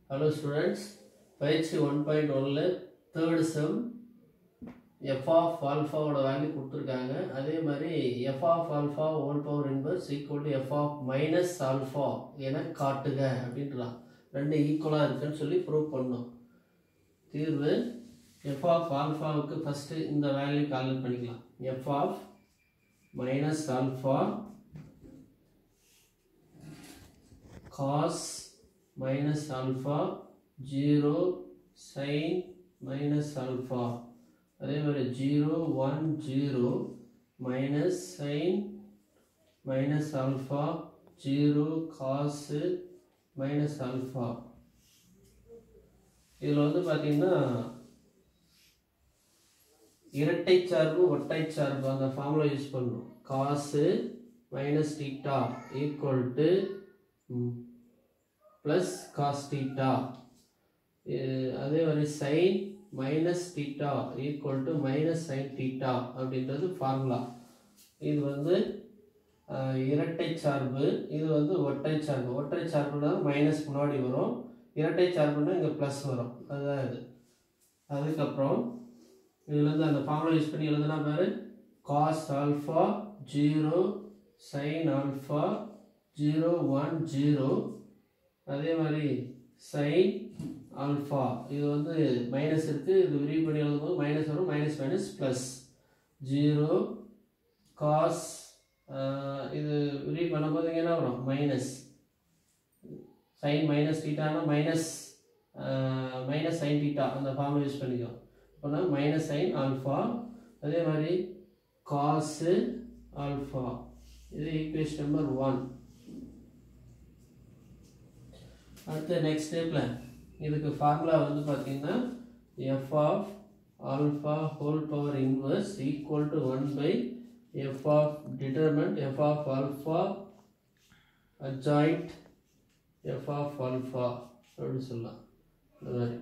Hello students பயிற்சி one point ஒனில் third sem F of ஆல்ஃபாவோட வேல்யூ கொடுத்துருக்காங்க அதே மாதிரி F of alpha whole power inverse equal to F of minus alpha என காட்டுக அப்படின்றான் ரெண்டு ஈக்குவலாக இருக்குன்னு சொல்லி ப்ரூவ் பண்ணோம் தீர்வு எஃப் ஆஃப் ஆல்ஃபாவுக்கு ஃபஸ்ட்டு இந்த வேல்யூ கால்குலேட் பண்ணிக்கலாம் F of minus alpha cos minus alpha 0 sin minus alpha அதே மாதிரி 0 1 0 minus sin minus alpha 0 cos minus alpha இதில் வந்து பார்த்தீங்கன்னா இரட்டை சார்பு ஒற்றை சார்பு அந்த ஃபார்முலா யூஸ் பண்ணணும் cos minus theta equal to plus cos theta அதே மாதிரி sine minus theta equal to minus sine theta அப்படின்றது ஃபார்முலா இது வந்து அஹ், இரட்டை சார்பு இது வந்து ஒற்றை சார்பு ஒற்றை சார்புனா மைனஸ் முன்னாடி வரும் இரட்டை சார்புனா இங்கே ப்ளஸ் வரும் அதுதான் இது அதுக்கப்புறம் இதில் வந்து அந்த ஃபார்முலா யூஸ் பண்ணி எழுதுனா பாரு cos alpha zero sine alpha zero one zero அதே மாதிரி சைன் ஆல்ஃபா இது வந்து மைனஸ் இருக்குது இது விரிவு பண்ணி எழுதும்போது மைனஸ் வரும் minus minus plus zero cos இது விரிவு பண்ணும்போது இங்க என்ன வரும் மைனஸ் சைன் மைனஸ் டீட்டானா மைனஸ் மைனஸ் சைன் டீட்டா அந்த ஃபார்முலா யூஸ் பண்ணிக்கோ அப்போனா மைனஸ் சைன் ஆல்ஃபா அதே மாதிரி காசு ஆல்ஃபா இது ஈக்குவேஷன் நம்பர் ஒன் அடுத்து நெக்ஸ்ட் ஸ்டெப்பில் இதுக்கு ஃபார்முலா வந்து பார்த்தீங்கன்னா F of alpha whole power inverse equal to one by F of determinant F of alpha adjoint F of alpha அப்படின்னு சொல்லலாம் இந்த மாதிரி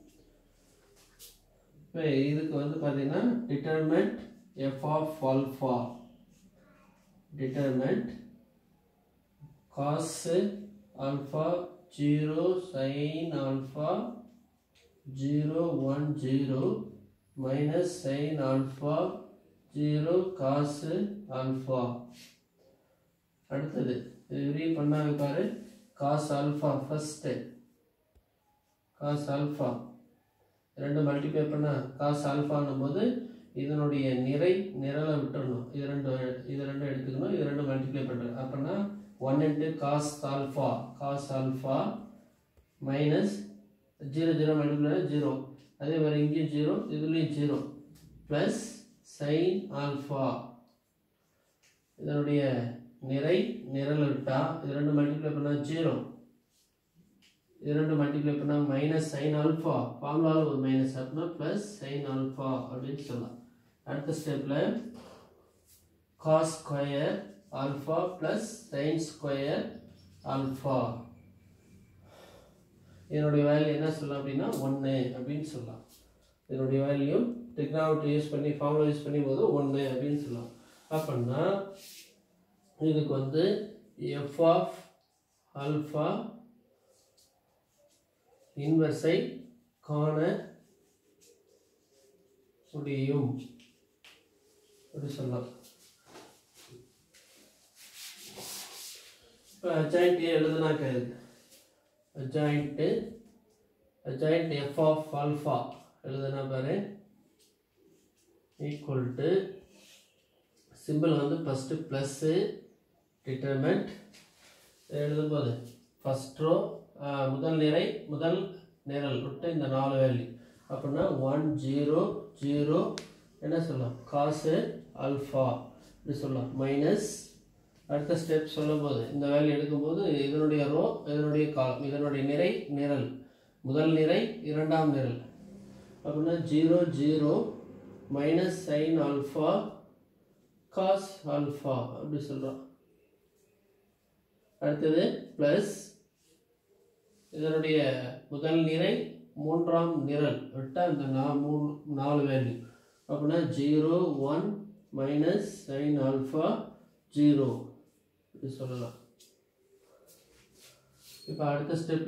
இப்போ இதுக்கு வந்து பார்த்தீங்கன்னா determinant F of alpha determinant cos alpha zero sine alpha zero one zero minus sine alpha zero cos alpha அடுத்தது இது விரிவு பண்ணாங்க பாரு cos alpha first cos alpha ரெண்டு மல்டிப்ளை பண்ணா காஸ் ஆல்ஃபான்னும் போது இதனுடைய நிறை நிரலை விட்டுறணும் இது ரெண்டு இது ரெண்டு எடுத்துக்கணும் இது ரெண்டு மல்டிப்ளை பண்ணுறேன் அப்படின்னா one into cos alpha cos alpha minus zero zero multiply zero அதே மாதிரி இங்கேயும் ஜீரோ இதுலேயும் ஜீரோ ப்ளஸ் சைன் ஆல்ஃபா இதனுடைய நிறை நிரல் விட்டா இது ரெண்டு மல்டிப்ளை பண்ணால் ஜீரோ இது ரெண்டு மல்டிப்ளை பண்ணால் மைனஸ் சைன் ஆல்ஃபா ஃபார்முலாவில் ஒரு மைனஸ் அப்படின்னா ப்ளஸ் சைன் ஆல்ஃபா அப்படின்னு சொல்லலாம் அடுத்த ஸ்டெப்பில் cos square alpha plus sine square alpha இதனுடைய வேல்யூ என்ன சொல்லலாம் அப்படின்னா ஒன்று அப்படின்னு சொல்லலாம் இதனுடைய வேல்யூ டெக்னாலஜி யூஸ் பண்ணி ஃபார்முலா யூஸ் பண்ணி போது ஒன்று அப்படின்னு சொல்லலாம் அப்படின்னா இதுக்கு வந்து எஃப் ஆஃப் ஆல்ஃபா இன்வெர்ஸை காண முடியும் அப்படி சொல்லலாம் இப்போ அஜாயிண்ட் எழுதுனாக்க adjoint adjoint F of alpha எழுதுனா பாரு ஈக்குவல் டு சிம்பிள் வந்து ஃபஸ்ட்டு ப்ளஸ்ஸு டிட்டர்மெண்ட் எழுதும்போது ஃபஸ்ட் ரோ முதல் நிறை முதல் நிரல் விட்டு இந்த நாலு வேல்யூ அப்படின்னா ஒன் ஜீரோ ஜீரோ என்ன சொல்லலாம் காசு ஆல்ஃபா இப்படி சொல்லலாம் மைனஸ் அடுத்த ஸ்டெப் சொல்லும்போது இந்த வேல்யூ எடுக்கும்போது இதனுடைய ரோ இதனுடைய காலம் இதனுடைய நிறை நிரல் முதல் நிறை இரண்டாம் நிரல் அப்படின்னா zero zero minus sine alpha cos alpha அப்படி சொல்கிறோம் அடுத்தது ப்ளஸ் இதனுடைய முதல் நிறை மூன்றாம் நிரல் விட்டால் இந்த நா மூணு நாலு வேல்யூ அப்படின்னா zero one minus sine alpha zero இப்படி சொல்லலாம் இப்போ அடுத்த ஸ்டெப்பில்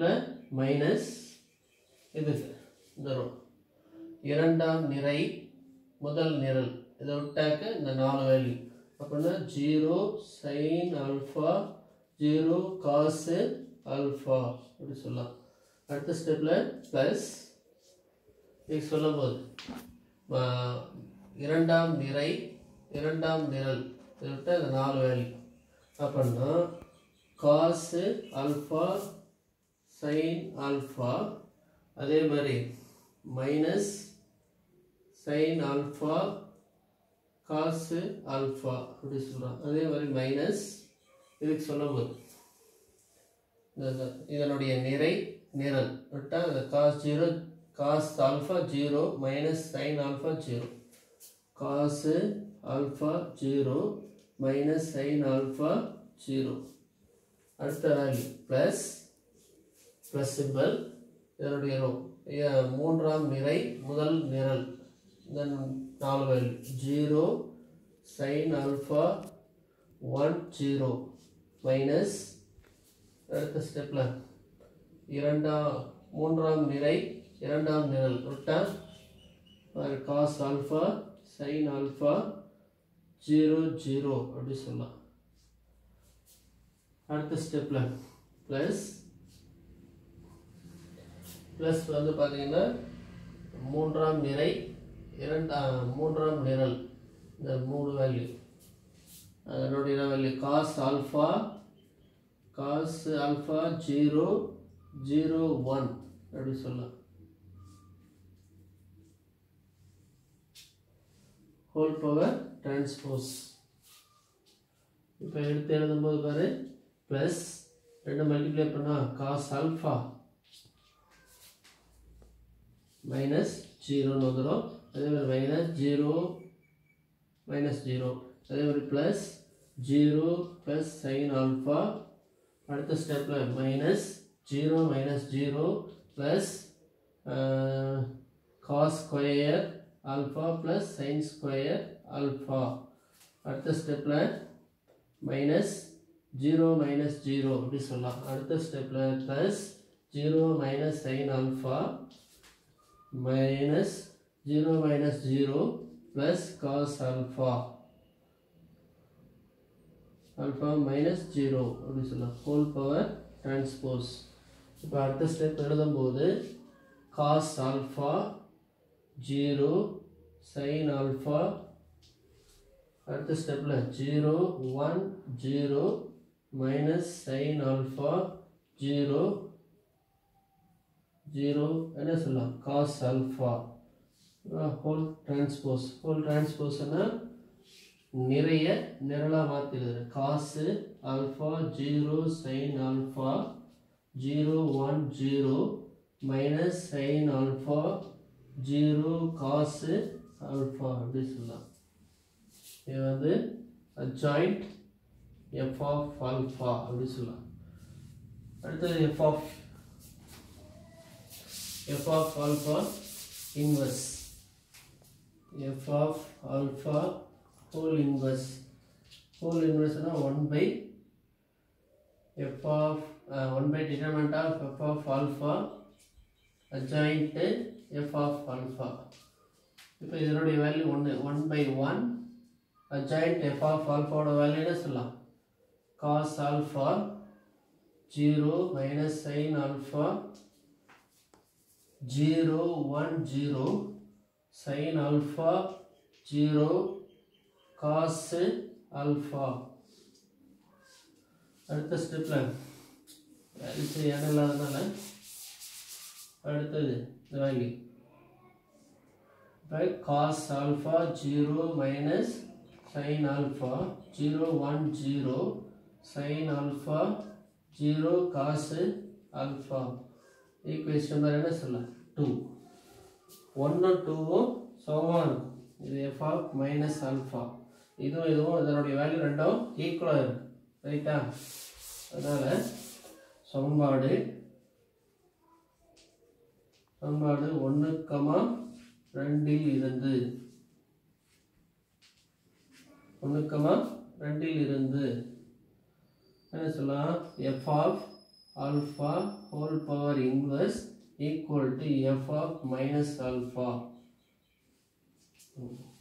மைனஸ் இது இந்த row. இரண்டாம் நிறை முதல் நிரல் இதை விட்டாக்க இந்த நாலு வேல்யூ அப்படின்னா zero sine alpha zero cos alpha அப்படி சொல்லலாம் அடுத்த ஸ்டெப்பில் ப்ளஸ் இது சொல்லும்போது ஆ, இரண்டாம் நிறை இரண்டாம் நிரல் இதை விட்டு அந்த நாலு வேல்யூ அப்படின்னா காசு ஆல்ஃபா சைன் ஆல்ஃபா அதே மாதிரி minus sine alpha cos alpha அப்படி சொல்கிறோம் அதே மாதிரி மைனஸ் இதுக்கு சொல்லும்போது இந்த- இந்த- இதனுடைய நிறை நிரல் விட்டால் அந்த cos zero cos alpha zero minus sine alpha zero cos alpha zero minus sine alpha zero அடுத்த வேல்யூ ப்ளஸ் ப்ளஸ் சிம்பிள் இதனுடைய ரோ மூன்றாம் நிறை முதல் நிரல் இந்த நாலு value zero sine alpha one zero minus அடுத்த ஸ்டெப்பில் இரண்டாம் மூன்றாம் நிலை இரண்டாம் நிரல் விட்டால் cos alpha sine alpha zero zero அப்படி சொல்லலாம் அடுத்த ஸ்டெப்பில் ப்ளஸ் ப்ளஸ் வந்து பார்த்தீங்கன்னா மூன்றாம் நிறை இரண்டாம் மூன்றாம் நிரல் இந்த மூணு வேல்யூ அதனுடைய value cos alpha cos alpha zero zero one அப்படி சொல்லலாம் ஹோல் பவர் டிரான்ஸ்போஸ் இப்போ எடுத்து எழுதும்போது பாரு ப்ளஸ் ரெண்டு மல்டிப்ளை பண்ணால் காஸ் ஆல்ஃபா மைனஸ் ஜீரோன்னு வந்துடும் அதே மாதிரி மைனஸ் ஜீரோ மைனஸ் ஜீரோ அதே மாதிரி plus zero plus sine alpha அடுத்த ஸ்டெப்பில் minus zero minus zero plus cos square alpha plus sine square alpha அடுத்த ஸ்டெப்பில் மைனஸ் ஜீரோ மைனஸ் ஜீரோ அப்படி சொல்லலாம் அடுத்த ஸ்டெப்பில் plus zero minus sine alpha minus zero minus zero plus cos alpha alpha minus zero அப்படி சொல்லலாம் whole power transpose இப்போ அடுத்த ஸ்டெப் எழுதும்போது cos alpha zero sine alpha அடுத்த ஸ்டெப்பில் zero one zero minus sine alpha zero zero என்ன சொல்லலாம் cos alpha whole transpose whole டிரான்ஸ்போஸ்னா நிறைய நிரலாக மாற்றிடுது cos alpha zero sine alpha zero one zero minus sine alpha zero cos alpha அப்படி சொல்லலாம் இது வந்து ஜாயிண்ட் எஃப் ஆஃப் ஆல்ஃபா அப்படி சொல்லலாம் அடுத்தது f of f of alpha inverse f of alpha whole inverse whole inverse na 1 by f of uh, 1 by determinant of f of alpha adjoint f of alpha இப்போ இதனுடைய value ஒன்று one by one adjoint F of ஆல்ஃபாவோட value என்ன சொல்லலாம் cos alpha zero minus sine alpha zero one zero sine alpha zero cos alpha அடுத்த ஸ்டெப்பில் அடுத்து இடம் இல்லாதனால அடுத்தது இந்த வேல்யூ இப்போ cos alpha zero minus sine alpha zero one zero sine alpha zero cos alpha equation number என்ன சொல்லலாம் டூ ஒன்றும் டூவும் சமமாக இருக்கும் இது எஃப் ஆஃப் மைனஸ் ஆல்ஃபா இதுவும் இதுவும் இதனுடைய வேல்யூ ரெண்டும் ஈக்குவலாக இருக்கு ரைட்டா அதனால் சமன்பாடு சமன்பாடு ஒன்று கமா ரெண்டில் இருந்து ஒன்று கமா ரெண்டில் இருந்து என்ன சொல்லலாம் f of alpha whole power inverse equal to f of minus alpha